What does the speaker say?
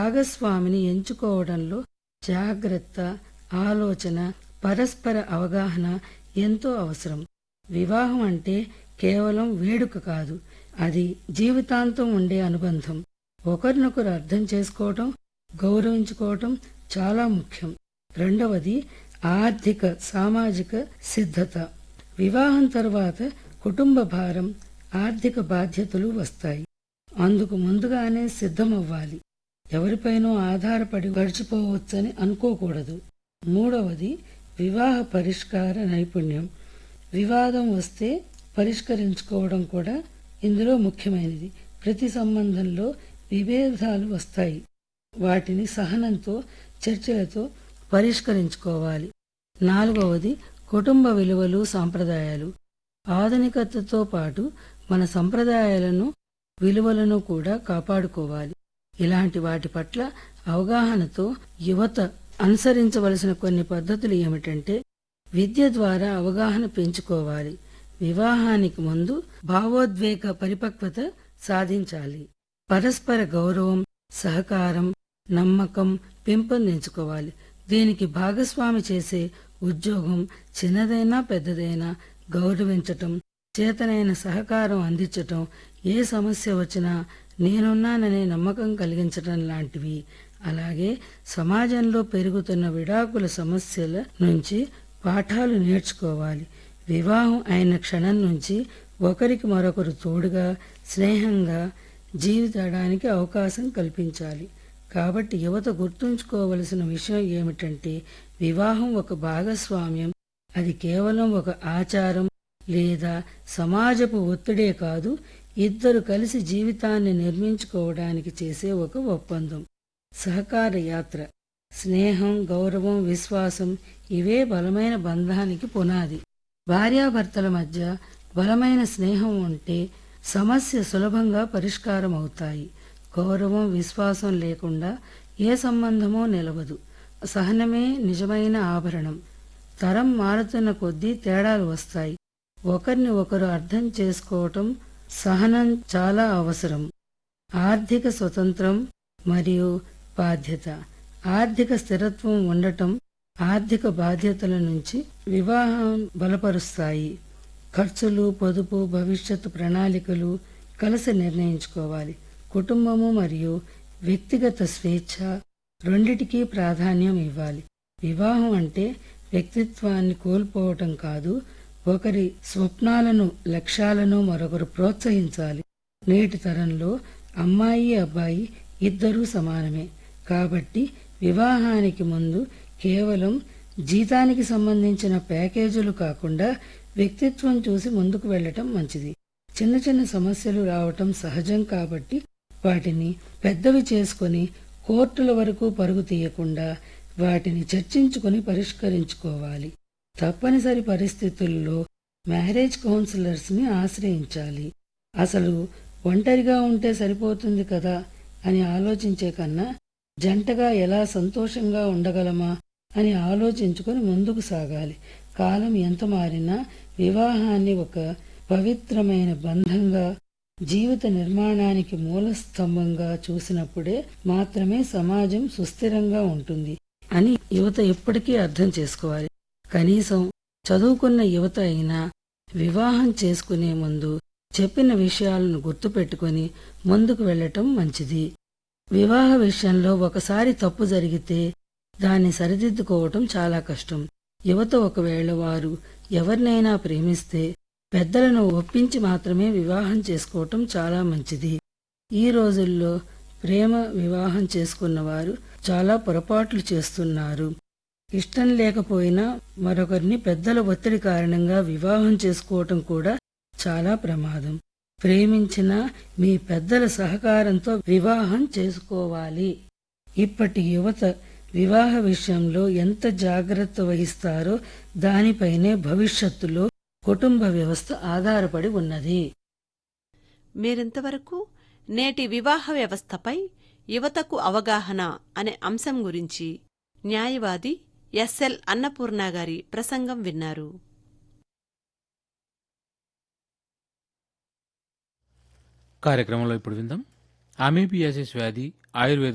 భాగస్వామిని ఎంచుకోవడంలో జాగ్రత్త ఆలోచన పరస్పర అవగాహన ఎంతో అవసరం వివాహం అంటే కేవలం వేడుక కాదు అది జీవితాంతం ఉండే అనుబంధం ఒకరినొకరు అర్థం చేసుకోవటం గౌరవించుకోవటం చాలా ముఖ్యం రెండవది ఆర్థిక సామాజిక సిద్ధత వివాహం తర్వాత కుటుంబ భారం ఆర్థిక బాధ్యతలు వస్తాయి అందుకు ముందుగానే సిద్ధమవ్వాలి ఎవరిపైనో ఆధారపడి గడిచిపోవచ్చని అనుకోకూడదు మూడవది వివాహ పరిష్కార నైపుణ్యం వివాదం వస్తే పరిష్కరించుకోవడం కూడా ఇందులో ముఖ్యమైనది ప్రతి సంబంధంలో విభేదాలు వస్తాయి వాటిని సహనంతో చర్చలతో పరిష్కరించుకోవాలి నాలుగవది కుటుంబ విలువలు సాంప్రదాయాలు ఆధునికతతో పాటు మన సంప్రదాయాలను విలువలను కూడా కాపాడుకోవాలి ఇలాంటి వాటి పట్ల అవగాహనతో యువత అనుసరించవలసిన కొన్ని పద్ధతులు ఏమిటంటే విద్య ద్వారా అవగాహన పెంచుకోవాలి వివాహానికి ముందు భావోద్వేగ పరిపక్వత సాధించాలి పరస్పర గౌరవం సహకారం నమ్మకం పెంపొందించుకోవాలి దీనికి భాగస్వామి చేసే ఉద్యోగం చిన్నదైనా పెద్దదైనా గౌరవించటం చేతనైన సహకారం అందించటం ఏ సమస్య వచ్చినా నేనున్నాననే నమ్మకం కలిగించటం లాంటివి అలాగే సమాజంలో పెరుగుతున్న విడాకుల సమస్యల నుంచి పాఠాలు నేర్చుకోవాలి వివాహం అయిన క్షణం నుంచి ఒకరికి మరొకరు తోడుగా స్నేహంగా జీవితడానికి అవకాశం కల్పించాలి కాబట్టి యువత గుర్తుంచుకోవలసిన విషయం ఏమిటంటే వివాహం ఒక భాగస్వామ్యం అది కేవలం ఒక ఆచారం లేదా సమాజపు ఒత్తిడే కాదు ఇద్దరు కలిసి జీవితాన్ని నిర్మించుకోవడానికి చేసే ఒక ఒప్పందం సహకార యాత్ర స్నేహం గౌరవం విశ్వాసం ఇవే బలమైన బంధానికి పునాది భార్యాభర్తల మధ్య బలమైన స్నేహం ఉంటే సమస్య సులభంగా పరిష్కారం అవుతాయి గౌరవం విశ్వాసం లేకుండా ఏ సంబంధమో నిలవదు సహనమే నిజమైన ఆభరణం తరం మారుతున్న కొద్దీ తేడాలు వస్తాయి ఒకరిని ఒకరు అర్థం చేసుకోవటం సహనం చాలా అవసరం ఆర్థిక స్వతంత్రం మరియు బాధ్యత ఆర్థిక స్థిరత్వం ఉండటం ఆర్థిక బాధ్యతల నుంచి వివాహం బలపరుస్తాయి ఖర్చులు పొదుపు భవిష్యత్తు ప్రణాళికలు కలిసి నిర్ణయించుకోవాలి కుటుంబము మరియు వ్యక్తిగత స్వేచ్ఛ రెండిటికీ ప్రాధాన్యం ఇవ్వాలి వివాహం అంటే వ్యక్తిత్వాన్ని కోల్పోవటం కాదు ఒకరి స్వప్నాలను లక్ష్యాలను మరొకరు ప్రోత్సహించాలి నేటి తరంలో అమ్మాయి అబ్బాయి ఇద్దరూ సమానమే కాబట్టి వివాహానికి ముందు కేవలం జీతానికి సంబంధించిన ప్యాకేజీలు కాకుండా వ్యక్తిత్వం చూసి ముందుకు వెళ్ళటం మంచిది చిన్న చిన్న సమస్యలు రావటం సహజం కాబట్టి వాటిని పెద్దవి చేసుకొని కోర్టుల వరకు పరుగు తీయకుండా వాటిని చర్చించుకొని పరిష్కరించుకోవాలి తప్పనిసరి పరిస్థితుల్లో మ్యారేజ్ కౌన్సిలర్స్ ని ఆశ్రయించాలి అసలు ఒంటరిగా ఉంటే సరిపోతుంది కదా అని ఆలోచించే కన్నా జంటగా ఎలా సంతోషంగా ఉండగలమా అని ఆలోచించుకొని ముందుకు సాగాలి కాలం ఎంత మారినా వివాహాన్ని ఒక పవిత్రమైన బంధంగా జీవిత నిర్మాణానికి మూల స్తంభంగా చూసినప్పుడే మాత్రమే సమాజం సుస్థిరంగా ఉంటుంది అని యువత ఎప్పటికీ అర్థం చేసుకోవాలి కనీసం చదువుకున్న యువత అయినా వివాహం చేసుకునే ముందు చెప్పిన విషయాలను గుర్తుపెట్టుకొని ముందుకు వెళ్ళటం మంచిది వివాహ విషయంలో ఒకసారి తప్పు జరిగితే దాన్ని సరిదిద్దుకోవటం చాలా కష్టం యువత ఒకవేళ వారు ఎవరినైనా ప్రేమిస్తే పెద్దలను ఒప్పించి మాత్రమే వివాహం చేసుకోవటం చాలా మంచిది ఈ రోజుల్లో ప్రేమ వివాహం చేసుకున్న వారు చాలా పొరపాట్లు చేస్తున్నారు ఇష్టం లేకపోయినా మరొకరిని పెద్దల ఒత్తిడి కారణంగా వివాహం చేసుకోవటం కూడా చాలా ప్రమాదం ప్రేమించిన మీ పెద్దల సహకారంతో వివాహం చేసుకోవాలి ఇప్పటి యువత వివాహ విషయంలో ఎంత జాగ్రత్త వహిస్తారో దానిపైనే భవిష్యత్తులో కుటుంబ వ్యవస్థ ఆధారపడి ఉన్నది మీరింతవరకు నేటి వివాహ వ్యవస్థపై యువతకు అవగాహన అనే అంశం గురించి న్యాయవాది ఎస్ఎల్ అన్నపూర్ణ గారి ప్రసంగం విన్నారు కార్యక్రమంలో ఇప్పుడు విందాం అమీబియాసిస్ వ్యాధి ఆయుర్వేద